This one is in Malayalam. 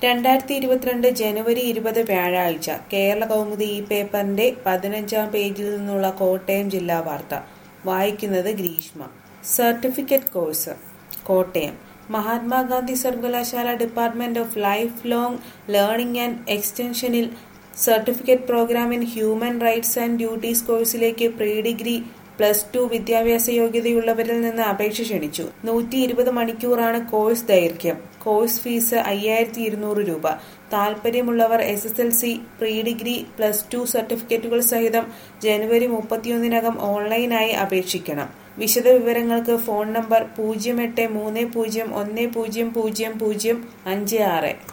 രണ്ടായിരത്തി ഇരുപത്തിരണ്ട് ജനുവരി ഇരുപത് വ്യാഴാഴ്ച കേരള കൗമുദി ഈ പേപ്പറിന്റെ പതിനഞ്ചാം പേജിൽ നിന്നുള്ള കോട്ടയം ജില്ലാ വാർത്ത വായിക്കുന്നത് ഗ്രീഷ്മ സർട്ടിഫിക്കറ്റ് കോഴ്സ് കോട്ടയം മഹാത്മാഗാന്ധി സർവകലാശാല department of lifelong learning and എക്സ്റ്റൻഷനിൽ certificate program in human rights and duties കോഴ്സിലേക്ക് പ്രീ ഡിഗ്രി പ്ലസ് ടു വിദ്യാഭ്യാസ യോഗ്യതയുള്ളവരിൽ നിന്ന് അപേക്ഷ ക്ഷണിച്ചു നൂറ്റി ഇരുപത് മണിക്കൂറാണ് കോഴ്സ് ദൈർഘ്യം കോഴ്സ് ഫീസ് അയ്യായിരത്തി ഇരുന്നൂറ് രൂപ താൽപ്പര്യമുള്ളവർ S S L C pre degree plus two സർട്ടിഫിക്കറ്റുകൾ സഹിതം ജനുവരി മുപ്പത്തിയൊന്നിനകം ഓൺലൈനായി അപേക്ഷിക്കണം വിശദ വിവരങ്ങൾക്ക് ഫോൺ നമ്പർ പൂജ്യം എട്ട് മൂന്ന് പൂജ്യം ഒന്ന് പൂജ്യം പൂജ്യം പൂജ്യം അഞ്ച് ആറ്